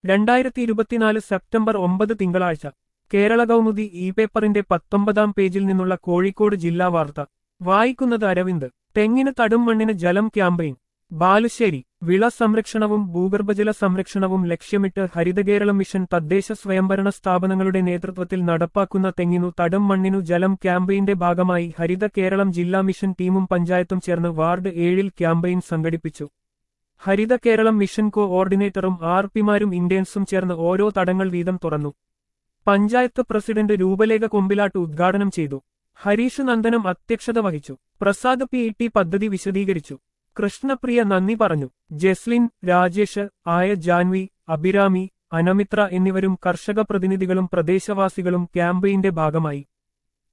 രണ്ടായിരത്തി ഇരുപത്തിനാല് സെപ്റ്റംബർ ഒമ്പത് തിങ്കളാഴ്ച കേരള കൗമുദി ഇ പേപ്പറിന്റെ പത്തൊമ്പതാം പേജിൽ നിന്നുള്ള കോഴിക്കോട് ജില്ലാ വാർത്ത വായിക്കുന്നത് അരവിന്ദ് തെങ്ങിന് തടും മണ്ണിന് ജലം ക്യാമ്പയിൻ ബാലുശ്ശേരി വിള സംരക്ഷണവും ഭൂഗർഭജല സംരക്ഷണവും ലക്ഷ്യമിട്ട് ഹരിതകേരളം മിഷൻ തദ്ദേശ സ്വയംഭരണ സ്ഥാപനങ്ങളുടെ നേതൃത്വത്തിൽ നടപ്പാക്കുന്ന തെങ്ങിനു തടും മണ്ണിനു ജലം ക്യാമ്പയിന്റെ ഭാഗമായി ഹരിത കേരളം ജില്ലാ മിഷൻ ടീമും പഞ്ചായത്തും ചേർന്ന് വാർഡ് ഏഴിൽ ക്യാമ്പയിൻ സംഘടിപ്പിച്ചു ഹരിത കേരളം മിഷൻ കോഓർഡിനേറ്ററും ആർ പിമാരും ഇന്ത്യൻസും ചേർന്ന് ഓരോ തടങ്ങൾ വീതം തുറന്നു പഞ്ചായത്ത് പ്രസിഡന്റ് രൂപലേഖ കൊമ്പിലാട്ട് ഉദ്ഘാടനം ചെയ്തു ഹരീഷ് നന്ദനം അധ്യക്ഷത വഹിച്ചു പ്രസാദ് പി ഇ ടി പദ്ധതി വിശദീകരിച്ചു കൃഷ്ണപ്രിയ നന്ദി പറഞ്ഞു ജെസ്ലിൻ രാജേഷ് ആയ ജാൻവി അഭിരാമി അനമിത്ര എന്നിവരും കർഷക പ്രതിനിധികളും പ്രദേശവാസികളും ക്യാമ്പയിന്റെ ഭാഗമായി